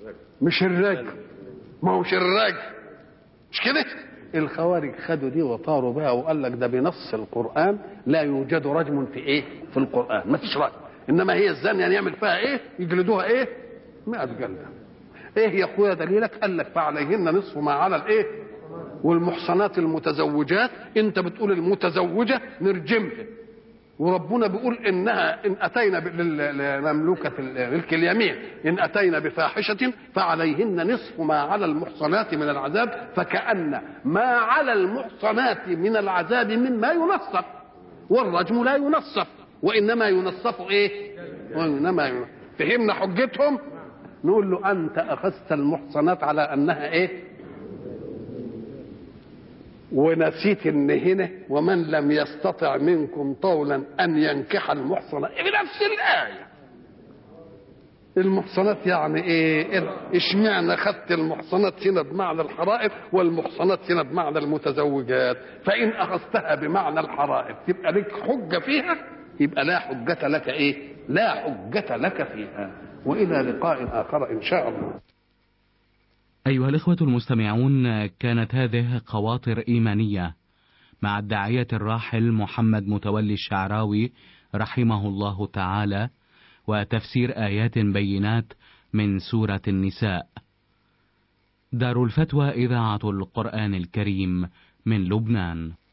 مش الرجم ما هوش الرجم مش كده الخوارج خدوا دي وطاروا بها وقال لك ده بنص القرآن لا يوجد رجم في ايه في القرآن ما فيش رجم انما هي الزانية يعمل فيها ايه يجلدوها ايه 100 جلدة ايه يا اخويا دليلك قال لك فعليهن نصف ما على الايه والمحصنات المتزوجات انت بتقول المتزوجة نرجمها وربنا بيقول انها ان اتينا لمملوكه ملك اليمين ان اتينا بفاحشه فعليهن نصف ما على المحصنات من العذاب فكان ما على المحصنات من العذاب مما ينصف والرجم لا ينصف وانما ينصف ايه؟ وانما ينصف. فهمنا حجتهم؟ نقول له انت اخذت المحصنات على انها ايه؟ ونسيت ان هنا ومن لم يستطع منكم طولا ان ينكح المحصنات بنفس الايه المحصنات يعني ايه اشمعنى خدت المحصنات هنا بمعنى الحرائر والمحصنات هنا بمعنى المتزوجات فان اخذتها بمعنى الحرائر تبقى لك حجه فيها يبقى لا حجه لك ايه لا حجه لك فيها والى لقاء اخر ان شاء الله أيها الإخوة المستمعون كانت هذه خواطر إيمانية مع الداعية الراحل محمد متولي الشعراوي رحمه الله تعالى وتفسير آيات بينات من سورة النساء. دار الفتوى إذاعة القرآن الكريم من لبنان.